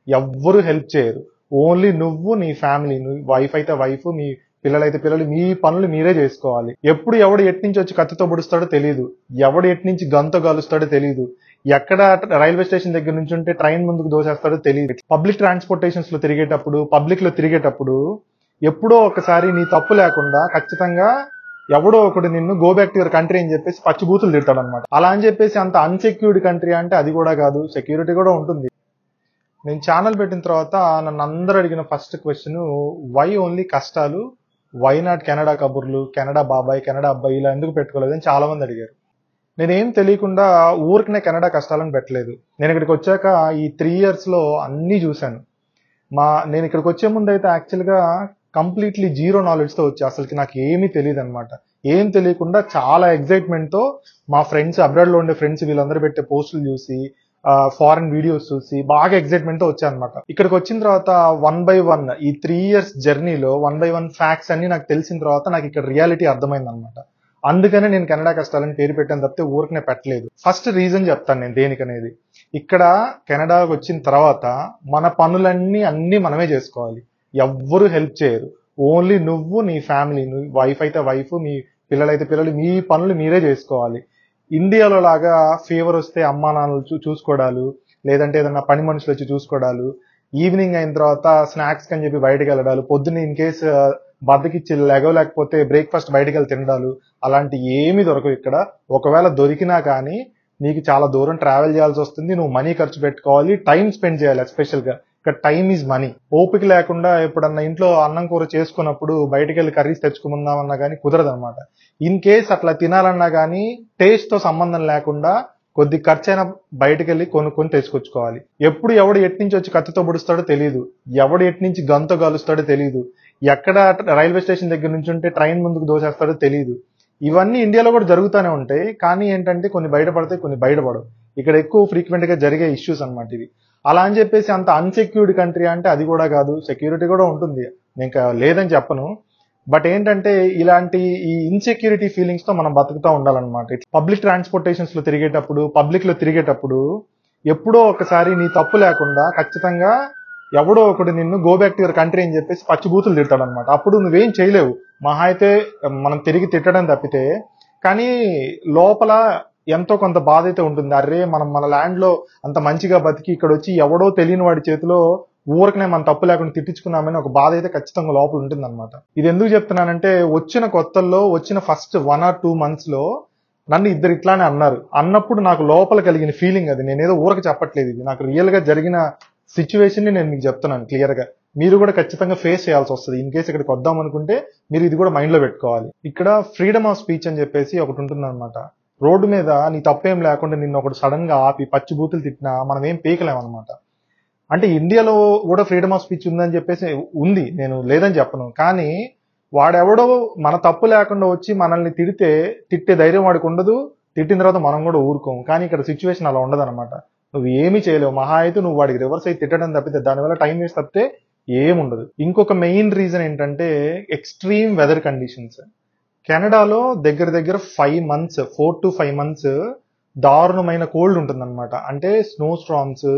ఎవ్వరు హెల్ప్ చేయరు ఓన్లీ నువ్వు నీ ఫ్యామిలీ నువ్వు వైఫ్ అయితే వైఫ్ మీ పిల్లలైతే పిల్లలు మీ పనులు మీరే చేసుకోవాలి ఎప్పుడు ఎవడు ఎటు నుంచి వచ్చి కత్తితో పొడుస్తాడో తెలియదు ఎవడు ఎటు నుంచి గంతో కలుస్తాడో తెలియదు ఎక్కడ రైల్వే స్టేషన్ దగ్గర నుంచి ఉంటే ట్రైన్ ముందుకు దోసేస్తాడో తెలియదు పబ్లిక్ ట్రాన్స్పోర్టేషన్స్ లో తిరిగేటప్పుడు పబ్లిక్ లో తిరిగేటప్పుడు ఎప్పుడో ఒకసారి నీ తప్పు లేకుండా ఖచ్చితంగా ఎవడో ఒకడు నిన్ను go back to your country అని చెప్పేసి పచ్చిబూతులు తిడతాడు అనమాట అలా అని చెప్పేసి అంత అన్సెక్యూర్డ్ కంట్రీ అంటే అది కూడా కాదు సెక్యూరిటీ కూడా ఉంటుంది నేను ఛానల్ పెట్టిన తర్వాత నన్ను అందరూ అడిగిన ఫస్ట్ క్వశ్చన్ వై ఓన్లీ కష్టాలు వై నాట్ కెనడా కబుర్లు కెనడా బాబాయ్ కెనడా అబ్బాయి ఇలా ఎందుకు పెట్టుకోలేదని చాలా మంది అడిగారు నేనేం తెలియకుండా ఊరికనే కెనడా కష్టాలను పెట్టలేదు నేను ఇక్కడికి వచ్చాక ఈ త్రీ ఇయర్స్ లో అన్ని చూశాను మా నేను ఇక్కడికి వచ్చే ముందు అయితే యాక్చువల్ గా కంప్లీట్లీ జీరో నాలెడ్జ్ తో వచ్చి అసలుకి నాకు ఏమీ తెలియదు అనమాట ఏం తెలియకుండా చాలా ఎక్సైట్మెంట్ తో మా ఫ్రెండ్స్ అబ్రాడ్ లో ఉండే ఫ్రెండ్స్ వీళ్ళందరూ పెట్టే పోస్టులు చూసి ఫారెన్ వీడియోస్ చూసి బాగా ఎక్సైట్మెంట్ తో వచ్చానమాట ఇక్కడికి వచ్చిన తర్వాత వన్ బై వన్ ఈ త్రీ ఇయర్స్ జర్నీలో వన్ బై వన్ ఫ్యాక్ట్స్ అన్ని నాకు తెలిసిన తర్వాత నాకు ఇక్కడ రియాలిటీ అర్థమైంది అనమాట అందుకనే నేను కెనడా కష్టాలని పేరు పెట్టాను తప్పితే ఊరికనే పెట్టలేదు ఫస్ట్ రీజన్ చెప్తాను నేను దేనికనేది ఇక్కడ కెనడాకి వచ్చిన తర్వాత మన పనులన్నీ అన్ని మనమే చేసుకోవాలి ఎవ్వరు హెల్ప్ చేయరు ఓన్లీ నువ్వు నీ ఫ్యామిలీ నువ్వు వైఫ్ అయితే వైఫ్ మీ పిల్లలైతే పిల్లలు మీ పనులు మీరే చేసుకోవాలి ఇండియాలో లాగా ఫీవర్ వస్తే అమ్మా నాన్నలు చూ- చూసుకోవడాలు లేదంటే ఏదన్నా పని మనుషులు వచ్చి చూసుకోవడాలు ఈవినింగ్ అయిన తర్వాత స్నాక్స్ అని చెప్పి బయటకు వెళ్ళడాలు పొద్దున్న ఇన్ కేస్ బద్దకిచ్చి లెగవలేకపోతే బ్రేక్ఫాస్ట్ బయటకు వెళ్ళి తినడాలు అలాంటి ఏమీ దొరకవు ఇక్కడ ఒకవేళ దొరికినా కానీ నీకు చాలా దూరం ట్రావెల్ చేయాల్సి వస్తుంది నువ్వు మనీ ఖర్చు పెట్టుకోవాలి టైం స్పెండ్ చేయాలి ఎస్పెషల్ గా ఇక్కడ టైం ఈజ్ మనీ ఓపిక లేకుండా ఎప్పుడన్నా ఇంట్లో అన్నం కూర చేసుకున్నప్పుడు బయటకు వెళ్ళి కర్రీస్ తెచ్చుకుందామన్నా కానీ కుదరదు అనమాట ఇన్ కేస్ అట్లా తినాలన్నా కానీ టేస్ట్ తో సంబంధం లేకుండా కొద్ది ఖర్చైనా బయటకు వెళ్ళి కొనుక్కొని తెచ్చుకొచ్చుకోవాలి ఎప్పుడు ఎవడు ఎటు నుంచి వచ్చి కత్తితో పొడుస్తాడో తెలియదు ఎవడు ఎటు నుంచి గంతో కలుస్తాడో తెలియదు ఎక్కడ రైల్వే స్టేషన్ దగ్గర నుంచి ఉంటే ట్రైన్ ముందుకు దోసేస్తాడో తెలియదు ఇవన్నీ ఇండియాలో కూడా జరుగుతూనే ఉంటాయి కానీ ఏంటంటే కొన్ని బయటపడతాయి కొన్ని బయటపడవు ఇక్కడ ఎక్కువ ఫ్రీక్వెంట్ గా జరిగే ఇష్యూస్ అన్నమాట ఇవి అలా అని చెప్పేసి అంత అన్సెక్యూర్డ్ కంట్రీ అంటే అది కూడా కాదు సెక్యూరిటీ కూడా ఉంటుంది నేను ఇంకా లేదని చెప్పను బట్ ఏంటంటే ఇలాంటి ఈ ఇన్సెక్యూరిటీ ఫీలింగ్స్ తో మనం బతుకుతూ ఉండాలన్నమాట పబ్లిక్ ట్రాన్స్పోర్టేషన్స్ లో తిరిగేటప్పుడు పబ్లిక్ లో తిరిగేటప్పుడు ఎప్పుడో ఒకసారి నీ తప్పు లేకుండా ఖచ్చితంగా ఎవడో ఒకడు నిన్ను go back to your country అని చెప్పేసి పచ్చిబూతులు తిడతాడు అనమాట అప్పుడు నువ్వేం చేయలేవు మహా అయితే మనం తిరిగి తిట్టడం తప్పితే కానీ లోపల ఎంతో కొంత బాధ అయితే ఉంటుంది అరే మనం మన ల్యాండ్ లో అంత మంచిగా బతికి ఇక్కడ వచ్చి ఎవడో తెలియని వాడి చేతిలో ఊరకనే మనం తప్పు లేకుండా తిట్టించుకున్నామని ఒక బాధ అయితే ఖచ్చితంగా లోపల ఉంటుంది అనమాట ఇది ఎందుకు చెప్తున్నానంటే వచ్చిన కొత్తల్లో వచ్చిన first one or two months లో నన్ను ఇద్దరు ఇట్లానే అన్నారు అన్నప్పుడు నాకు లోపల కలిగిన ఫీలింగ్ అది నేనేదో ఊరక చెప్పట్లేదు ఇది నాకు రియల్ గా జరిగిన సిచ్యువేషన్ ని నేను మీకు చెప్తున్నాను క్లియర్ గా మీరు కూడా ఖచ్చితంగా ఫేస్ చేయాల్సి వస్తుంది ఇన్ కేసు ఇక్కడికి వద్దాం అనుకుంటే మీరు ఇది కూడా మైండ్ లో పెట్టుకోవాలి ఇక్కడ ఫ్రీడమ్ ఆఫ్ స్పీచ్ అని చెప్పేసి ఒకటి ఉంటుంది రోడ్డు మీద నీ తప్పేం లేకుండా నిన్ను ఒకటి సడన్ గా ఆపి పచ్చి బూతులు తిట్టినా మనం ఏం పీకలేం అనమాట అంటే ఇండియాలో కూడా ఫ్రీడమ్ ఆఫ్ స్పీచ్ ఉందని చెప్పేసి ఉంది నేను లేదని చెప్పను కానీ వాడెవడో మన తప్పు లేకుండా వచ్చి మనల్ని తిడితే తిట్టే ధైర్యం వాడికి ఉండదు తిట్టిన తర్వాత మనం కూడా ఊరుకోం కానీ ఇక్కడ సిచ్యువేషన్ అలా ఉండదు అనమాట నువ్వు ఏమీ చేయలేవు మహా అయితే నువ్వు వాడికి రివర్స్ అయితే తిట్టడం తప్పితే దానివల్ల టైం వేస్ట్ తప్పితే ఏముండదు ఇంకొక మెయిన్ రీజన్ ఏంటంటే ఎక్స్ట్రీమ్ వెదర్ కండిషన్స్ కెనడాలో దగ్గర దగ్గర five months four to five months దారుణమైన కోల్డ్ ఉంటుందన్నమాట అంటే snow storms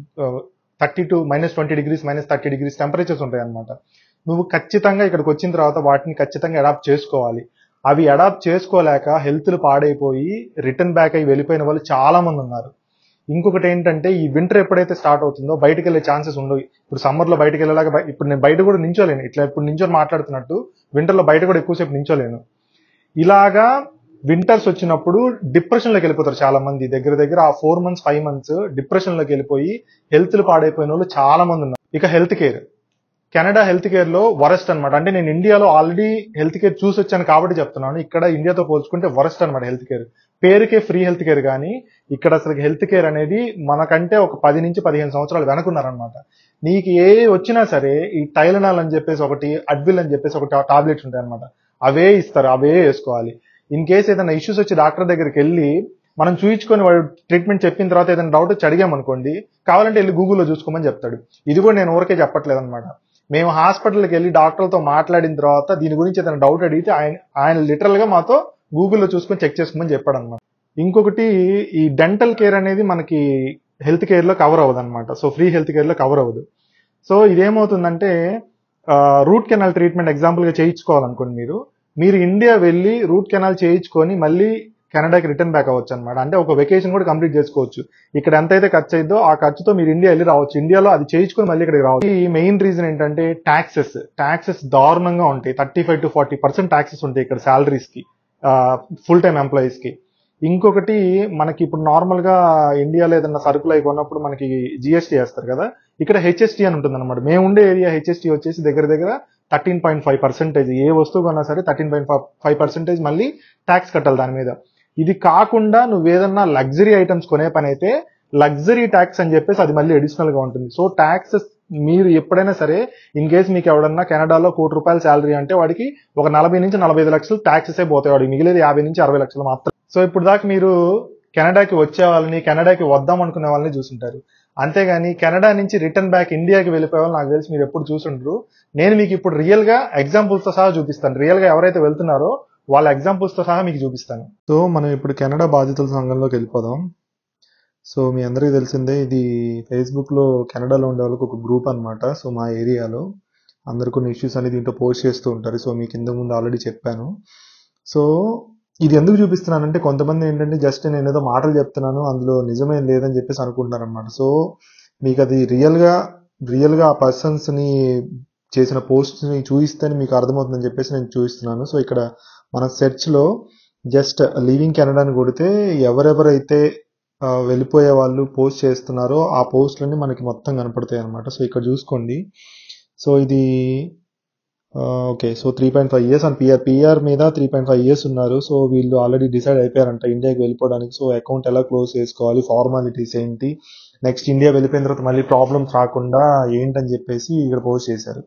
thirty to minus twenty degrees minus thirty degrees temperatures ఉంటాయి అనమాట నువ్వు ఖచ్చితంగా ఇక్కడికి వచ్చిన తర్వాత వాటిని ఖచ్చితంగా అడాప్ట్ చేసుకోవాలి అవి అడాప్ట్ చేసుకోలేక హెల్త్లు పాడైపోయి రిటర్న్ బ్యాక్ అయి వెళ్ళిపోయిన వాళ్ళు చాలా మంది ఉన్నారు ఇంకొకటి ఏంటంటే ఈ వింటర్ ఎప్పుడైతే స్టార్ట్ అవుతుందో బయటకు వెళ్ళే ఛాన్సెస్ ఉండవు ఇప్పుడు సమ్మర్ లో బయటకు వెళ్ళలాగా బయ- ఇప్పుడు నేను బయట కూడా నించోలేను ఇట్లా ఇప్పుడు నించొని మాట్లాడుతున్నట్టు వింటర్ లో బయట కూడా ఎక్కువసేపు నించోలేను ఇలాగా వింటర్స్ వచ్చినప్పుడు డిప్రెషన్ లోకి వెళ్ళిపోతారు చాలా మంది దగ్గర దగ్గర ఆ four months five months depression లోకి వెళ్ళిపోయి హెల్త్ పాడైపోయిన వాళ్ళు చాలా మంది ఉన్నారు ఇక health care Canada health care లో వరస్ట్ అనమాట అంటే నేను ఇండియాలో ఆల్రెడీ హెల్త్ కేర్ చూసి వచ్చాను కాబట్టి చెప్తున్నాను ఇక్కడ ఇండియాతో పోల్చుకుంటే వరస్ట్ అనమాట హెల్త్ కేర్ పేరుకే ఫ్రీ హెల్త్ కేర్ కానీ ఇక్కడ అసలు హెల్త్ కేర్ అనేది మనకంటే ఒక పది నుంచి పదిహేను సంవత్సరాలు వెనకున్నారనమాట నీకు ఏ వచ్చినా సరే ఈ టైలనాల్ అని చెప్పేసి ఒకటి అడ్విల్ అని చెప్పేసి ఒక టాబ్లెట్స్ ఉంటాయి అనమాట అవే ఇస్తారు అవే వేసుకోవాలి ఇన్ కేసు ఏదైనా ఇష్యూస్ వచ్చి డాక్టర్ దగ్గరికి వెళ్ళి మనం చూయించుకొని వాడు ట్రీట్మెంట్ చెప్పిన తర్వాత ఏదైనా డౌట్ వచ్చి అడిగామనుకోండి కావాలంటే వెళ్ళి గూగుల్లో చూసుకోమని చెప్తాడు ఇది కూడా నేను ఊరికే చెప్పట్లేదు అనమాట మేము హాస్పిటల్కి వెళ్ళి డాక్టర్లతో మాట్లాడిన తర్వాత దీని గురించి ఏదైనా డౌట్ అడిగితే ఆయన ఆయన లిటరల్ గా మాతో గూగుల్లో చూసుకొని చెక్ చేసుకోమని చెప్పాడు అనమాట ఇంకొకటి ఈ డెంటల్ కేర్ అనేది మనకి హెల్త్ కేర్ లో కవర్ అవ్వదు అనమాట సో ఫ్రీ హెల్త్ కేర్ లో కవర్ అవ్వదు సో ఇదేమవుతుందంటే రూట్ కెనాల్ ట్రీట్మెంట్ ఎగ్జాంపుల్ గా చేయించుకోవాలనుకోండి మీరు మీరు ఇండియా వెళ్ళి రూట్ కెనాల్ చేయించుకొని మళ్ళీ కెనడాకి రిటర్న్ బ్యాక్ అవ్వచ్చు అనమాట అంటే ఒక వెకేషన్ కూడా కంప్లీట్ చేసుకోవచ్చు ఇక్కడ ఎంత అయితే ఖర్చు అయిందో ఆ ఖర్చుతో మీరు ఇండియా వెళ్ళి రావచ్చు ఇండియాలో అది చేయించుకొని మళ్ళీ ఇక్కడికి రావచ్చు ఈ మెయిన్ రీజన్ ఏంటంటే ట్యాక్సెస్ ట్యాక్సెస్ దారుణంగా ఉంటాయి thirty five to forty percent taxes ఉంటాయి ఇక్కడ సాలరీస్ కి ఫుల్ టైం ఎంప్లాయీస్ కి ఇంకొకటి మనకి ఇప్పుడు నార్మల్ గా ఇండియాలో ఏదైనా సరుకులు అయి కొన్నప్పుడు మనకి జిఎస్టీ వేస్తారు కదా ఇక్కడ హెచ్ఎస్టీ అని ఉంటుంది అనమాట మేము ఉండే ఏరియా హెచ్ఎస్టీ వచ్చేసి దగ్గర దగ్గర థర్టీన్ పాయింట్ ఫైవ్ పర్సెంటేజ్ ఏ వస్తువు కొన్నా సరే థర్టీన్ పాయింట్ ఫైవ్ పర్సెంటేజ్ మళ్ళీ ట్యాక్స్ కట్టాలి దాని మీద ఇది కాకుండా నువ్వు ఏదన్నా లగ్జరీ ఐటమ్స్ కొనే పని అయితే లగ్జరీ ట్యాక్స్ అని చెప్పేసి అది మళ్ళీ అడిషనల్ గా ఉంటుంది సో ట్యాక్సెస్ మీరు ఎప్పుడైనా సరే ఇన్ కేస్ మీకు ఎవడన్నా కెనడాలో కోటి రూపాయల శాలరీ అంటే వాడికి ఒక నలభై నుంచి నలభై ఐదు లక్షలు ట్యాక్సెస్ పోతాయి వాడికి మిగిలేదు యాభై నుంచి అరవై లక్షలు మాత్రం సో ఇప్పుడు దాకా మీరు కెనడాకి వచ్చే వాళ్ళని కెనడాకి వద్దాం అనుకునే వాళ్ళని చూసుంటారు అంతేగాని కెనడా నుంచి రిటర్న్ బ్యాక్ ఇండియాకి వెళ్ళిపోయే వాళ్ళు నాకు తెలిసి మీరు ఎప్పుడు చూసుంటారు నేను మీకు ఇప్పుడు రియల్ గా ఎగ్జాంపుల్స్ తో సహా చూపిస్తాను రియల్ గా ఎవరైతే వెళ్తున్నారో వాళ్ళ ఎగ్జాంపుల్స్ తో సహా మీకు చూపిస్తాను సో మనం ఇప్పుడు కెనడా బాధితుల సంఘంలోకి వెళ్ళిపోదాం సో మీ అందరికీ తెలిసిందే ఇది ఫేస్బుక్ లో కెనడాలో ఉండే వాళ్ళకి ఒక గ్రూప్ అన్నమాట సో మా ఏరియాలో అందరు కొన్ని ఇష్యూస్ అనేది దీంట్లో పోస్ట్ చేస్తూ ఉంటారు సో మీకు కింద ముందు ఆల్రెడీ చెప్పాను సో ఇది ఎందుకు చూపిస్తున్నానంటే కొంతమంది ఏంటంటే జస్ట్ నేను ఏదో మాటలు చెప్తున్నాను అందులో నిజమేం లేదని చెప్పేసి అనుకుంటున్నారు అనమాట సో మీకు అది రియల్ గా రియల్ గా ఆ పర్సన్స్ ని చేసిన పోస్ట్ ని చూపిస్తేనే మీకు అర్థమవుతుందని చెప్పేసి నేను చూపిస్తున్నాను సో ఇక్కడ మన సెర్చ్ లో జస్ట్ లీవింగ్ కెనడా అని కొడితే ఎవరెవరైతే ఆ, వెళ్ళిపోయే వాళ్ళు పోస్ట్ చేస్తున్నారో ఆ పోస్ట్లన్నీ మనకి మొత్తం కనపడతాయి అనమాట సో ఇక్కడ చూసుకోండి సో ఇది okay so three point five years and PR PR మీద త్రీ పాయింట్ ఫైవ్ ఇయర్స్ ఉన్నారు సో వీళ్ళు ఆల్రెడీ డిసైడ్ అయిపోయారంట ఇండియాకి వెళ్ళిపోవడానికి సో అకౌంట్ ఎలా క్లోజ్ చేసుకోవాలి ఫార్మాలిటీస్ ఏంటి నెక్స్ట్ ఇండియా వెళ్ళిపోయిన తర్వాత మళ్ళీ ప్రాబ్లమ్స్ రాకుండా ఏంటని చెప్పేసి ఇక్కడ పోస్ట్ చేశారు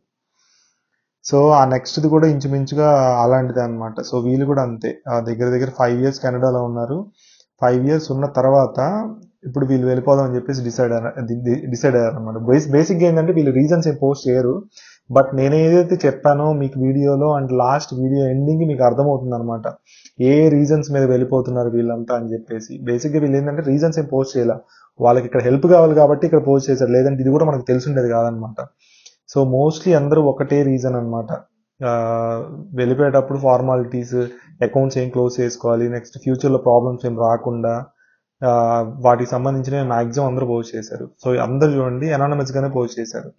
సో ఆ నెక్స్ట్ది కూడా ఇంచుమించుగా అలాంటిదే అన్నమాట సో వీళ్ళు కూడా అంతే ఆ దగ్గర దగ్గర ఫైవ్ ఇయర్స్ కెనడాలో ఉన్నారు ఫైవ్ ఇయర్స్ ఉన్న తర్వాత ఇప్పుడు వీళ్ళు వెళ్ళిపోదాం అని చెప్పేసి డిసైడ్ డిసైడ్ అయ్యారు అనమాట బేసిక్గా ఏంటంటే వీళ్ళు రీజన్స్ ఏం పోస్ట్ చేయరు బట్ నేను ఏదైతే చెప్పానో మీకు వీడియోలో అండ్ లాస్ట్ వీడియో ఎండింగ్ మీకు అర్థమవుతుంది అనమాట ఏ రీజన్స్ మీద వెళ్ళిపోతున్నారు వీళ్ళంతా అని చెప్పేసి బేసిక్గా వీళ్ళు ఏంటంటే రీజన్స్ ఏం పోస్ట్ చేయాల వాళ్ళకి ఇక్కడ హెల్ప్ కావాలి కాబట్టి ఇక్కడ పోస్ట్ చేశారు లేదంటే ఇది కూడా మనకు తెలిసిండేది కాదనమాట సో మోస్ట్లీ అందరూ ఒకటే రీజన్ అనమాట వెళ్ళిపోయేటప్పుడు ఫార్మాలిటీస్ అకౌంట్స్ ఏం క్లోజ్ చేసుకోవాలి నెక్స్ట్ ఫ్యూచర్లో ప్రాబ్లమ్స్ ఏం రాకుండా ఆ, వాటికి సంబంధించిన మాక్సిమం అందరూ పోస్ట్ చేశారు సో అందరు చూడండి అనానమస్ గానే పోస్ట్ చేశారు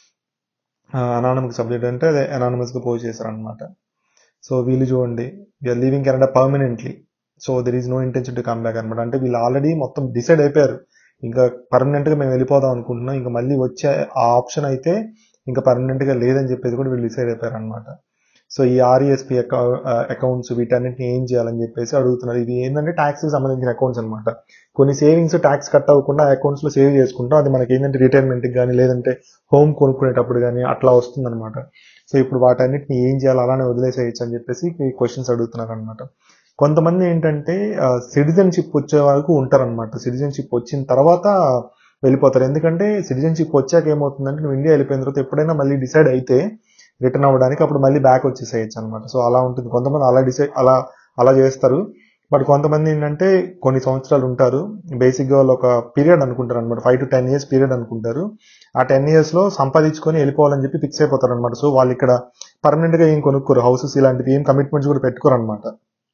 అనానమస్ సబ్జెక్ట్ అంటే అదే అనానమస్ గా పోస్ట్ చేశారు అనమాట సో వీళ్ళు చూడండి we're leaving Canada permanently so there is no intention to come back అనమాట అంటే వీళ్ళు ఆల్రెడీ మొత్తం డిసైడ్ అయిపోయారు ఇంకా పర్మనెంట్ గా మేము వెళ్ళిపోదాం అనుకుంటున్నాం ఇంకా మళ్ళీ వచ్చే ఆ ఆప్షన్ అయితే ఇంకా పర్మనెంట్ గా లేదని చెప్పేసి కూడా వీళ్ళు డిసైడ్ అయిపోయారు అనమాట సో ఈ ఆర్ఈఎస్పి అకౌంట్స్ వీటన్నిటిని ఏం చేయాలని చెప్పేసి అడుగుతున్నారు ఇది ఏంటంటే ట్యాక్స్ కి సంబంధించిన అకౌంట్స్ అనమాట కొన్ని సేవింగ్స్ ట్యాక్స్ కట్ అవ్వకుండా అకౌంట్స్ లో సేవ్ చేసుకుంటాం అది మనకి ఏంటంటే రిటైర్మెంట్ కానీ లేదంటే హోమ్ కొనుక్కునేటప్పుడు కానీ అట్లా వస్తుంది అనమాట సో ఇప్పుడు వాటన్నిటిని ఏం చేయాలి అలానే వదిలేసేయచ్చు అని చెప్పేసి క్వశ్చన్స్ అడుగుతున్నారు అనమాట కొంతమంది ఏంటంటే సిటిజన్షిప్ వచ్చే వరకు ఉంటారనమాట సిటిజన్షిప్ వచ్చిన తర్వాత వెళ్ళిపోతారు ఎందుకంటే సిటిజన్షిప్ వచ్చాక ఏమవుతుందంటే నువ్వు ఇండియా వెళ్ళిపోయిన తర్వాత ఎప్పుడైనా మళ్ళీ డిసైడ్ అయితే రిటర్న్ అవ్వడానికి అప్పుడు మళ్ళీ బ్యాక్ వచ్చేసేయచ్చు అనమాట సో అలా ఉంటుంది కొంతమంది అలా డిసైడ్ అలా అలా చేస్తారు బట్ కొంతమంది ఏంటంటే కొన్ని సంవత్సరాలు ఉంటారు బేసిక్ గా వాళ్ళు ఒక పీరియడ్ అనుకుంటారు అనమాట five to ten years period అనుకుంటారు ఆ టెన్ ఇయర్స్ లో సంపాదించుకొని వెళ్ళిపోవాలని చెప్పి ఫిక్స్ అయిపోతారు అనమాట సో వాళ్ళు ఇక్కడ పర్మనెంట్ గా ఏం కొనుక్కోరు హౌసెస్ ఇలాంటివి ఏం కమిట్మెంట్స్ కూడా పెట్టుకోరు అనమాట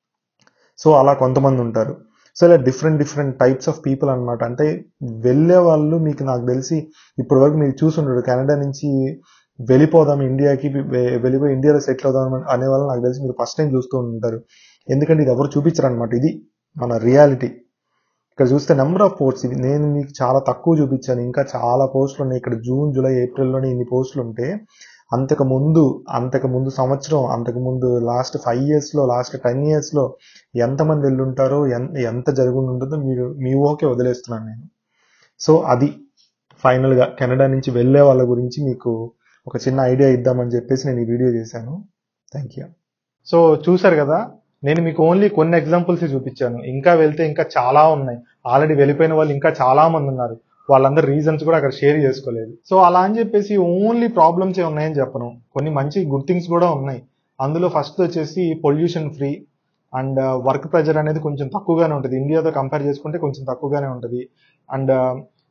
సో అలా కొంతమంది ఉంటారు సో ఇలా different different types of people అన్నమాట అంటే వెళ్ళే వాళ్ళు మీకు నాకు తెలిసి ఇప్పటి వరకు మీరు చూసుంటారు కెనడా నుంచి వెళ్ళిపోదాం ఇండియాకి వె- వెళ్ళిపోయి ఇండియాలో సెటిల్ అవుదాం అనే వాళ్ళు నాకు తెలిసి మీరు ఫస్ట్ టైం చూస్తూ ఉంటారు ఎందుకంటే ఇది ఎవరు చూపించరు అనమాట ఇది మన రియాలిటీ ఇక్కడ చూస్తే నెంబర్ ఆఫ్ పోస్ట్స్ ఇవి నేను మీకు చాలా తక్కువ చూపించాను ఇంకా చాలా పోస్టులు ఉన్నాయి ఇక్కడ జూన్ జూలై ఏప్రిల్లోనే ఇన్ని పోస్టులు ఉంటే అంతకు ముందు అంతకు ముందు సంవత్సరం అంతకు ముందు లాస్ట్ ఫైవ్ ఇయర్స్ లో లాస్ట్ టెన్ ఇయర్స్ లో ఎంతమంది వెళ్ళుంటారో ఎంత ఎంత జరుగుండి ఉంటుందో మీరు మీ ఊహకే వదిలేస్తున్నాను నేను సో అది ఫైనల్ గా కెనడా నుంచి వెళ్ళే వాళ్ళ గురించి మీకు ఒక చిన్న ఐడియా ఇద్దామని చెప్పేసి నేను ఈ వీడియో చేశాను థ్యాంక్ యూ సో చూసారు కదా నేను మీకు ఓన్లీ కొన్ని ఎగ్జాంపుల్స్ చూపించాను ఇంకా వెళ్తే ఇంకా చాలా ఉన్నాయి ఆల్రెడీ వెళ్ళిపోయిన వాళ్ళు ఇంకా చాలా మంది ఉన్నారు వాళ్ళందరూ రీజన్స్ కూడా అక్కడ షేర్ చేసుకోలేదు సో అలా అని చెప్పేసి ఓన్లీ ప్రాబ్లమ్స్ ఏ ఉన్నాయని చెప్పను కొన్ని మంచి గుడ్ థింగ్స్ కూడా ఉన్నాయి అందులో ఫస్ట్ వచ్చేసి pollution free and work pressure అనేది కొంచెం తక్కువగానే ఉంటుంది ఇండియాతో కంపేర్ చేసుకుంటే కొంచెం తక్కువగానే ఉంటుంది and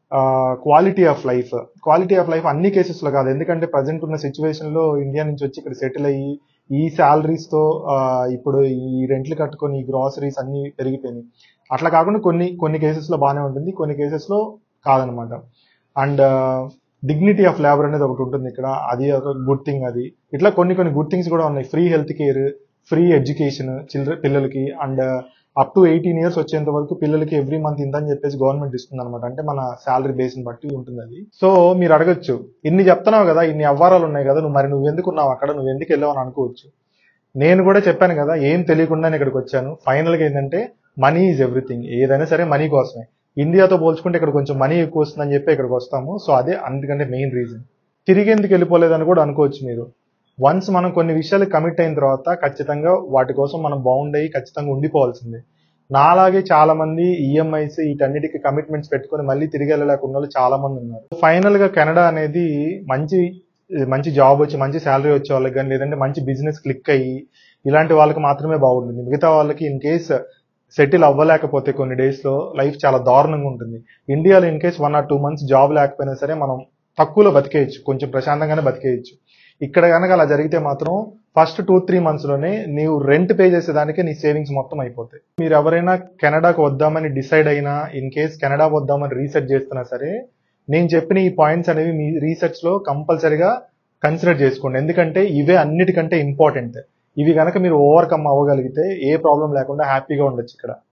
quality of life quality of life అన్ని కేసెస్ లో కాదు ఎందుకంటే ప్రజెంట్ ఉన్న సిచ్యువేషన్ లో ఇండియా నుంచి వచ్చి ఇక్కడ సెటిల్ అయ్యి ఈ సాలరీస్ తో ఆ, ఇప్పుడు ఈ రెంట్లు కట్టుకొని ఈ గ్రాసరీస్ అన్ని పెరిగిపోయినాయి అట్లా కాకుండా కొన్ని కొన్ని కేసెస్ లో బాగానే ఉంటుంది కొన్ని కేసెస్ లో కాదనమాట అండ్ డిగ్నిటీ ఆఫ్ లేబర్ అనేది ఒకటి ఉంటుంది ఇక్కడ అది ఒక గుడ్ థింగ్ అది ఇట్లా కొన్ని కొన్ని గుడ్ థింగ్స్ కూడా ఉన్నాయి free health care free education children పిల్లలకి and up to eighteen years వచ్చేంత వరకు పిల్లలకి ఎవ్రీ మంత్ ఇంతని చెప్పేసి గవర్నమెంట్ ఇస్తుంది అనమాట అంటే మన శాలరీ బేస్ ని బట్టి ఉంటుంది అది సో మీరు అడగచ్చు ఇన్ని చెప్తున్నావు కదా ఇన్ని అవ్వారాలు ఉన్నాయి కదా నువ్వు మరి నువ్వు ఎందుకు ఉన్నావు అక్కడ నువ్వు ఎందుకు వెళ్ళావు అని అనుకోవచ్చు నేను కూడా చెప్పాను కదా ఏం తెలియకుండానే ఇక్కడికి వచ్చాను ఫైనల్ గా ఏంటంటే మనీ ఈజ్ ఎవ్రీథింగ్ ఏదైనా సరే మనీ కోసమే ఇండియాతో పోల్చుకుంటే ఇక్కడ కొంచెం మనీ ఎక్కువ వస్తుందని చెప్పి ఇక్కడికి వస్తాము సో అదే అందుకంటే మెయిన్ రీజన్ తిరిగి ఎందుకు వెళ్ళిపోలేదని కూడా అనుకోవచ్చు మీరు వన్స్ మనం కొన్ని విషయాలు కమిట్ అయిన తర్వాత ఖచ్చితంగా వాటి కోసం మనం బౌండ్ అయ్యి ఖచ్చితంగా ఉండిపోవాల్సిందే నాలాగే చాలా మంది ఈఎంఐస్ వీటన్నిటికి కమిట్మెంట్స్ పెట్టుకొని మళ్ళీ తిరిగి వెళ్ళలేకుండా వాళ్ళు చాలా మంది ఉన్నారు ఫైనల్ గా కెనడా అనేది మంచి మంచి జాబ్ వచ్చి మంచి శాలరీ వచ్చే వాళ్ళకి కానీ లేదంటే మంచి బిజినెస్ క్లిక్ అయ్యి ఇలాంటి వాళ్ళకి మాత్రమే బాగుంటుంది మిగతా వాళ్ళకి ఇన్ కేస్ సెటిల్ అవ్వలేకపోతే కొన్ని డేస్ లో లైఫ్ చాలా దారుణంగా ఉంటుంది ఇండియాలో in case one or two months job లేకపోయినా సరే మనం తక్కువలో బతికేయచ్చు కొంచెం ప్రశాంతంగానే బతికేయచ్చు ఇక్కడ కనుక అలా జరిగితే మాత్రం ఫస్ట్ టూ త్రీ మంత్స్ లోనే నీవు రెంట్ పే చేసేదానికి నీ సేవింగ్స్ మొత్తం అయిపోతాయి మీరు ఎవరైనా కెనడాకు వద్దామని డిసైడ్ అయినా ఇన్ కేస్ కెనడా వద్దామని రీసెర్చ్ చేస్తున్నా సరే నేను చెప్పిన ఈ పాయింట్స్ అనేవి మీ రీసెర్చ్ లో కంపల్సరీగా కన్సిడర్ చేసుకోండి ఎందుకంటే ఇవే అన్నిటికంటే ఇంపార్టెంట్ ఇవి కనుక మీరు ఓవర్కమ్ అవ్వగలిగితే ఏ ప్రాబ్లం లేకుండా హ్యాపీగా ఉండొచ్చు ఇక్కడ